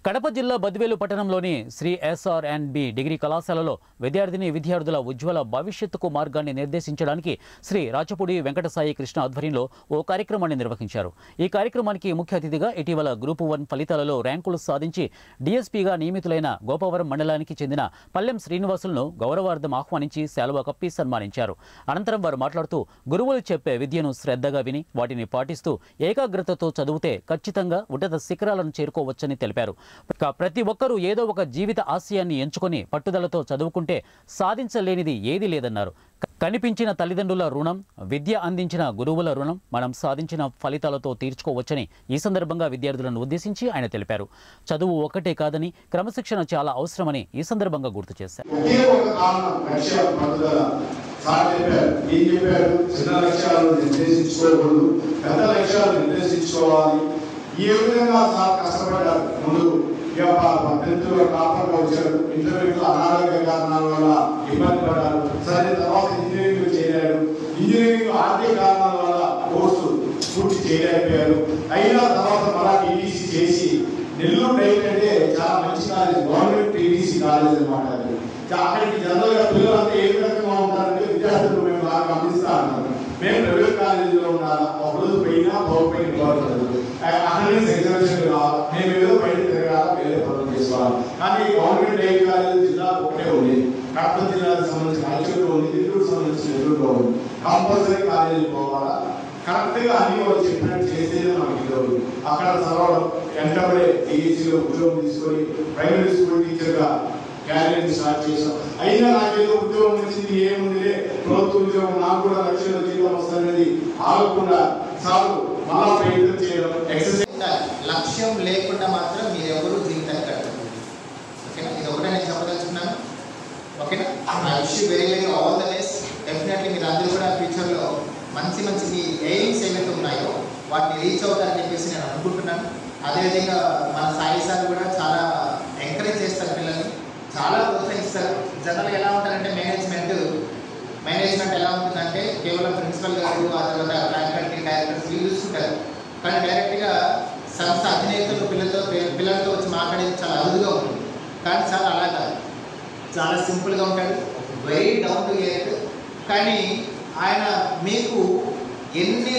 కడప జిల్లా బద్వేలు పట్టణంలోని Sri SR and B degree కళాశాలలో విద్యార్థిని విద్యార్థుల ఉజ్వల భవిష్యత్తుకు మార్గాన్ని నిర్దేశించడానికి శ్రీ రాచపూడి వెంకటసాయి కృష్ణ ఆధ్వర్యంలో ఓ కార్యక్రమాన్ని నిర్వహించారు ఈ కార్యక్రమానికి ముఖ్య అతిథిగా ఇటీవల గ్రూప్ వన్ ఫలితాలలో ర్యాంకులు సాధించి డీఎస్పీగా నియమితులైన గోపవరం మండలానికి చెందిన పల్లెం శ్రీనివాసులను గౌరవార్థం ఆహ్వానించి శాలువా కప్పి సన్మానించారు అనంతరం వారు మాట్లాడుతూ గురువులు చెప్పే విద్యను శ్రద్ధగా విని వాటిని పాటిస్తూ ఏకాగ్రతతో చదివితే ఖచ్చితంగా ఉన్నత శిఖరాలను చేరుకోవచ్చని తెలిపారు ఇక ప్రతి ఒక్కరూ ఏదో ఒక జీవిత ఆశయాన్ని ఎంచుకొని పట్టుదలతో చదువుకుంటే సాధించలేనిది ఏదీ లేదన్నారు క- కనిపించిన తల్లిదండ్రుల రుణం విద్య అందించిన గురువుల రుణం మనం సాధించిన ఫలితాలతో తీర్చుకోవచ్చని ఈ సందర్భంగా విద్యార్థులను ఉద్దేశించి ఆయన తెలిపారు చదువు ఒకటే కాదని క్రమశిక్షణ చాలా అవసరమని ఈ సందర్భంగా గుర్తు చేశారు ఒకే ఒక కారణం లక్ష్య పట్టుదల సార్ చెప్పారు ఏం చెప్పారు చిన్న లక్ష్యాలు నిర్దేశించుకోకూడదు పెద్ద లక్ష్యాలు నిర్దేశించుకోవాలి ఏ విధంగా సార్ కష్టపడ్డారు ముందు టెన్త్లో టాపర్గా వచ్చారు ఇంటర్వ్యూలో అనారోగ్య కారణాల వల్ల ఇబ్బంది పడ్డారు సరే తర్వాత ఇంజనీరింగ్ చేరారు ఇంజనీరింగ్ ఆర్థిక కారణాల వల్ల కోర్సు పూర్తి చేయలేకపోయారు అయినా తర్వాత మళ్ళా టీడీసీ చేసి నెల్లూరు డైట్ అంటే చాలా మంచి కాలేజ్ గవర్నమెంట్ టీడీసీ కాలేజ్ అనమాట అది ఇంకా అక్కడికి జనరల్ గా పిల్లలంతా ఏ విధంగా ఉంటారంటే విద్యార్థులు మేము బాగా గమనిస్తా ఉంటాం మేము ప్రైవేట్ కాలేజీలో ఉండాలా ఒక రోజు పోయినా పోకపోయినా బాగుంటుంది అక్కడి నుంచి ఎగ్జామినేషన్ కావాలి మేము ఏదో బయట తిరగాల వేరే పనులు చేసుకోవాలి కానీ గవర్నమెంట్ డైట్ కాలేజ్ జిల్లా ఒకటే ఉంది కడప జిల్లాకు సంబంధించిన హైకోర్టు ఉంది నెల్లూరు సంబంధించిన నెల్లూరులో ఉంది కంపల్సరీ కాలేజీ పోవాలా కరెక్ట్ గా అన్ని వాళ్ళు చెప్పినట్టు చేసేది మనకి ఈరోజు అక్కడ చదవడం వెంటబడే టీఈసీలో ఉద్యోగం తీసుకొని ప్రైమరీ స్కూల్ టీచర్ గా క్యారియర్ స్టార్ట్ చేశాం అయినా నాకేదో ఉద్యోగం వచ్చింది ఏముంది ప్రభుత్వ ఉద్యోగం నాకు కూడా లక్షల జీతం వస్తుందనేది ఆగకుండా చాలు మళ్ళా ప్రయత్నం చేయడం ఎక్సర్సైజ్ ఉండాలి. లక్ష్యం లేకుండా మాత్రం మీరు ఎవరు జీవితాన్ని కట్టరు ఓకేనా ఇది ఒకటే నేను చెప్పదలుచుకున్నాను ఓకేనా I wish very very all the best definitely మీరు అందరూ కూడా ఫ్యూచర్లో మంచి మంచి మీ ఎయిమ్స్ ఏవైతే ఉన్నాయో వాటిని రీచ్ అవుతారని చెప్పేసి నేను అనుకుంటున్నాను అదేవిధంగా మన సాయి సార్ కూడా చాలా ఎంకరేజ్ చేస్తారు పిల్లల్ని చాలా ప్రోత్సహిస్తారు జనరల్గా ఎలా ఉంటారంటే మేనేజ్మెంట్ మేనేజ్మెంట్ ఎలా ఉంటుందంటే కేవలం ప్రిన్సిపల్ గారు ఆ తర్వాత ఫ్యాకల్టీ డైరెక్టర్స్ వీళ్ళు చూస్తుంటారు కానీ డైరెక్ట్గా సంస్థ అధినేతలు పిల్లలతో పిల్లలతో వచ్చి మాట్లాడేది చాలా అరుదుగా ఉంటుంది కానీ చాలా అలా కాదు చాలా సింపుల్గా ఉంటాడు వెరీ డౌన్ టు ఎర్త్ కానీ ఆయన మీకు ఎన్ని